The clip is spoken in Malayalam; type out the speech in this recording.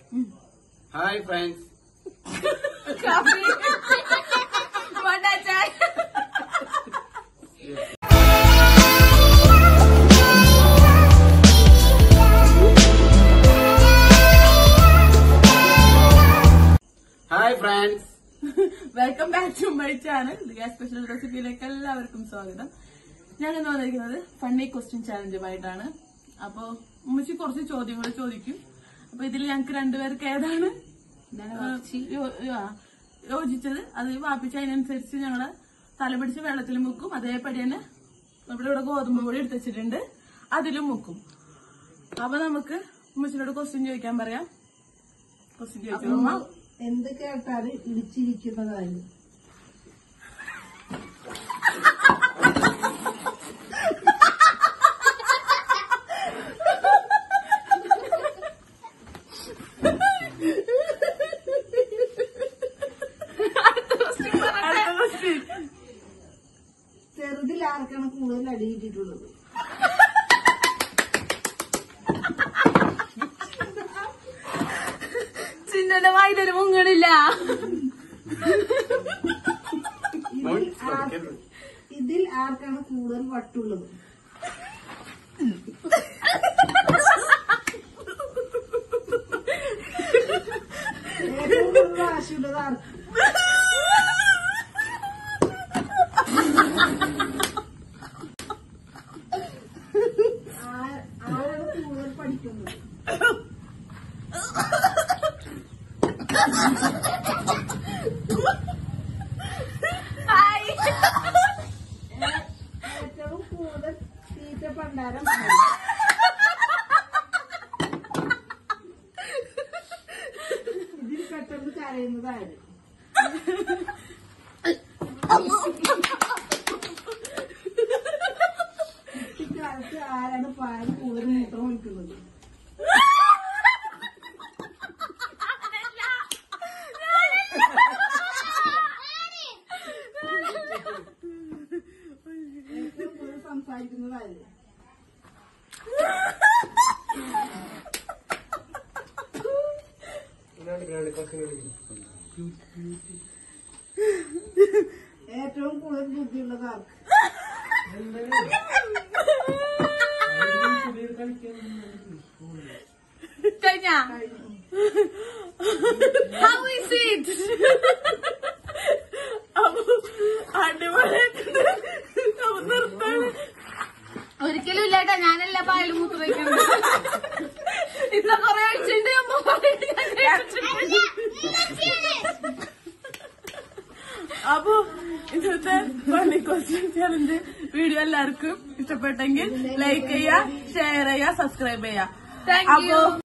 ഹായ് ഫ്രണ്ട്സ് കാപ്പി വട ചായ hi friends welcome back to my channel gas special റെസിപ്പിയിലേക്ക് എല്ലാവർക്കും സ്വാഗതം ഞാൻ ഇന്ന് വന്നിരിക്കുന്നത് ഫണ്ണി ക്വസ്റ്റ്യൻ ചാലഞ്ചുമായിട്ടാണ് അപ്പോ ഉമ്മച്ചി കുറച്ച് ചോദ്യങ്ങൾ ചോദിക്കും അപ്പൊ ഇതിൽ ഞങ്ങൾക്ക് രണ്ടുപേർക്ക് ഏതാണ് യോ- ആ, യോജിച്ചത് അത് വാപ്പിച്ച് അതിനനുസരിച്ച് ഞങ്ങള് തലപിടിച്ച് വെള്ളത്തിൽ മുക്കും അതേപടി തന്നെ നമ്മുടെ ഇവിടെ ഗോതമ്പ് പൊടി എടുത്ത് വെച്ചിട്ടുണ്ട് അതിലും മുക്കും അപ്പൊ നമുക്ക് ഉമ്മച്ചിനോട് ക്വസ്റ്റ്യൻ ചോദിക്കാൻ പറയാം ക്വസ്റ്റ്യൻ ചോദിച്ചു ഉമ്മ എന്ത് കേട്ടാല് ഇടിച്ചിരിക്കുന്നതായി അടുത്ത question. ചെറുതിൽ ആർക്കാണ് കൂടുതൽ അടിയിട്ടിട്ടുള്ളത് ചിന്നന്റെ വായിലൊരു മുങ്ങണില്ല ഇതിൽ ആർ- ഇതിൽ ആർക്കാണ് കൂടുതൽ വട്ടുള്ളത് ഏറ്റവും കൂടുതൽ ആശയുള്ളത് ആർക്ക് ആ- ആരാണ് കൂടുതൽ പഠിക്കുന്നത് ഏറ്റവും കൂടുതൽ തീറ്റ പണ്ടാരം ആര്? ഇതിൽ പെട്ടെന്ന് കരയുന്നത് ആര് കുട്ടിക്കാലത്ത് ആരാണ് പാൽ കൂടുതൽ മൂത്രം ഒഴിക്കുന്നത് ഏറ്റവും കൂടുതൽ സംസാരിക്കുന്നത് ആര് ഏറ്റവും കൂടുതൽ ബുദ്ധിയുള്ളത് ആർക്ക് കഴിഞ്ഞ How is it? അപ്പൊ അടിപൊളിയായിട്ടുണ്ട്. അപ്പൊ നിർത്താണ്. ഒരിക്കലും ഇല്ലാട്ടാ ഞാനല്ല പായൽ മൂത്ത് വയ്ക്കുന്നത് ഇന്ന കൊറേ ഒഴിച്ചിട്ടുണ്ട് അമ്മ പറയുന്നത് ഞാൻ കേട്ടിട്ടുണ്ട്. അപ്പൊ ഇന്നത്തെ ഫണ്ണി ക്വസ്റ്റ്യൻ ചാലഞ്ച് വീഡിയോ എല്ലാവർക്കും ഇഷ്ടപ്പെട്ടെങ്കിൽ ലൈക്ക് ചെയ്യുക ഷെയർ ചെയ്യുക സബ്സ്ക്രൈബ് ചെയ്യുക അപ്പോ